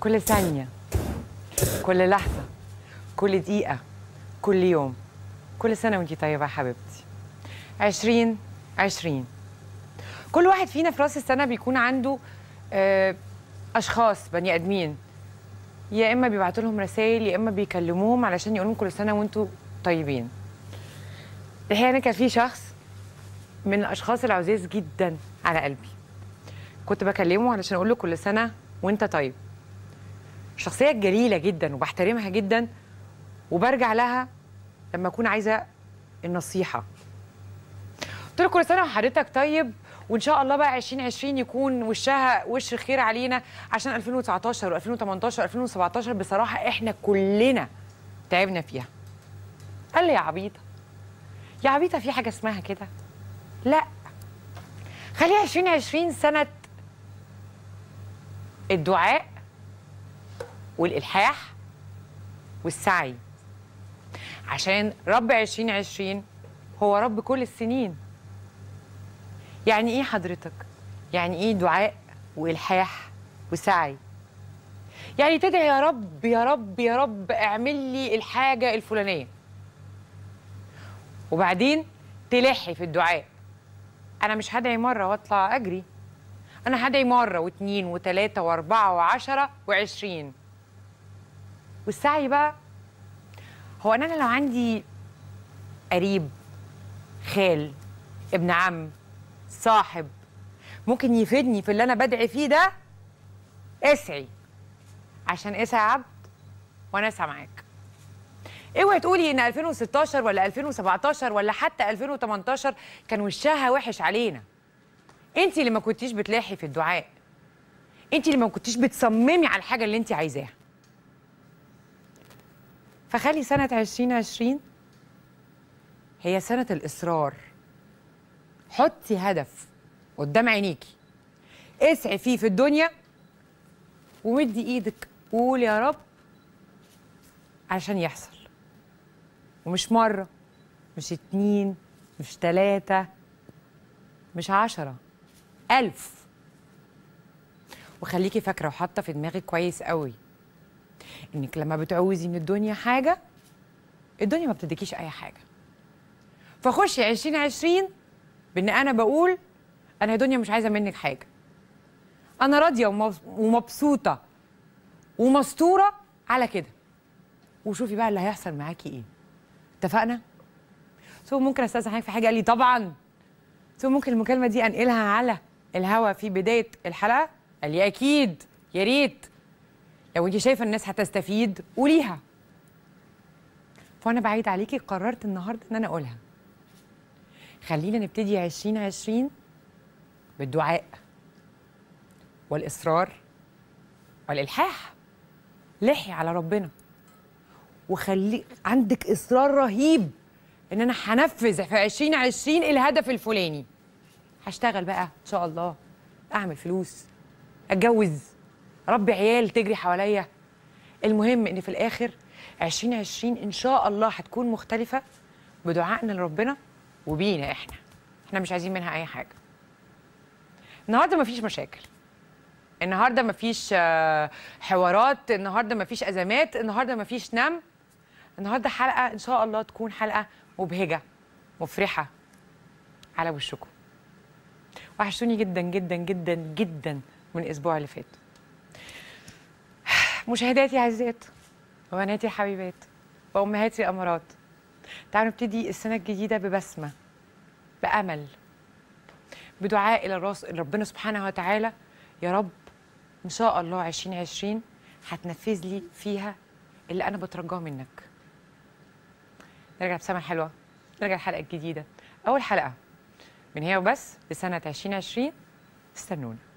كل ثانية كل لحظة كل دقيقة كل يوم كل سنة وانتي طيبة يا حبيبتي عشرين عشرين كل واحد فينا في راس السنة بيكون عنده آه، أشخاص بني آدمين يا إما بيبعتوا لهم رسائل يا إما بيكلموهم علشان يقولوا لهم كل سنة وانتوا طيبين الحقيقة أنا كان في شخص من الأشخاص العزاز جدا على قلبي كنت بكلمه علشان أقول له كل سنة وانت طيب شخصية جليلة جدا وبحترمها جدا وبرجع لها لما أكون عايزة النصيحة قلت له كل سنة وحضرتك طيب وإن شاء الله بقى 2020 يكون وشها وش خير علينا عشان 2019 و2018 و2017 بصراحة إحنا كلنا تعبنا فيها قال لي يا عبيطة يا عبيطة في حاجة اسمها كده لا خليها 2020 سنة الدعاء والإلحاح والسعي عشان رب 2020 هو رب كل السنين يعني ايه حضرتك يعني ايه دعاء والحاح وسعي يعني تدعي يا رب يا رب يا رب اعمل لي الحاجه الفلانيه وبعدين تلحي في الدعاء انا مش هدعي مره واطلع اجري انا هدعي مره واثنين وثلاثه واربعه وعشره وعشرين والسعي بقى هو انا لو عندي قريب خال ابن عم صاحب ممكن يفيدني في اللي انا بدعي فيه ده اسعي عشان اسعى يا عبد وانا اسعى معاك اوعي تقولي ان 2016 ولا 2017 ولا حتى 2018 كان وشها وحش علينا انت اللي ما كنتيش بتلاحي في الدعاء انت اللي ما كنتيش بتصممي على الحاجه اللي انت عايزاها فخلي سنه 2020 هي سنه الاصرار حطي هدف قدام عينيكي اسعي فيه في الدنيا ومدي ايدك وقول يا رب علشان يحصل ومش مرة مش اتنين مش تلاتة مش عشرة ألف وخليكي فاكرة وحاطة في دماغك كويس قوي إنك لما بتعوزي من الدنيا حاجة الدنيا ما بتديكيش أي حاجة فخشي عشرين عشرين بإن أنا بقول أنا يا دنيا مش عايزة منك حاجة أنا راضية ومبس- ومبسوطة ومستورة على كده وشوفي بقى اللي هيحصل معاكي إيه اتفقنا؟ سو ممكن استاذن حضرتك في حاجه قال لي طبعا سو ممكن المكالمه دي انقلها على الهوا في بدايه الحلقه قال لي اكيد يا ريت لو انت شايفه الناس هتستفيد قوليها فانا بعيد عليكي قررت النهارده ان انا اقولها خلينا نبتدي 2020 بالدعاء والاصرار والالحاح لحي على ربنا وخلي عندك اصرار رهيب ان انا هنفذ في 2020 الهدف الفلاني هشتغل بقى ان شاء الله اعمل فلوس اتجوز ربي عيال تجري حواليا المهم ان في الاخر 2020 ان شاء الله هتكون مختلفه بدعائنا لربنا وبينا احنا احنا مش عايزين منها اي حاجه النهارده مفيش مشاكل النهارده مفيش آه، حوارات النهارده مفيش ازمات النهارده مفيش نم النهارده حلقه ان شاء الله تكون حلقه مبهجه مفرحه على وشكم وحشتوني جدا جدا جدا جدا من الاسبوع اللي فات مشاهداتي عزيزات وبناتي الحبيبات وامهاتي الامارات تعالوا نبتدي السنه الجديده ببسمه بامل بدعاء الى الراس ربنا سبحانه وتعالى يا رب ان شاء الله 2020 هتنفذ لي فيها اللي انا بترجاه منك نرجع بسمة حلوة نرجع الحلقة الجديدة أول حلقة من هي وبس لسنة 2020 استنونا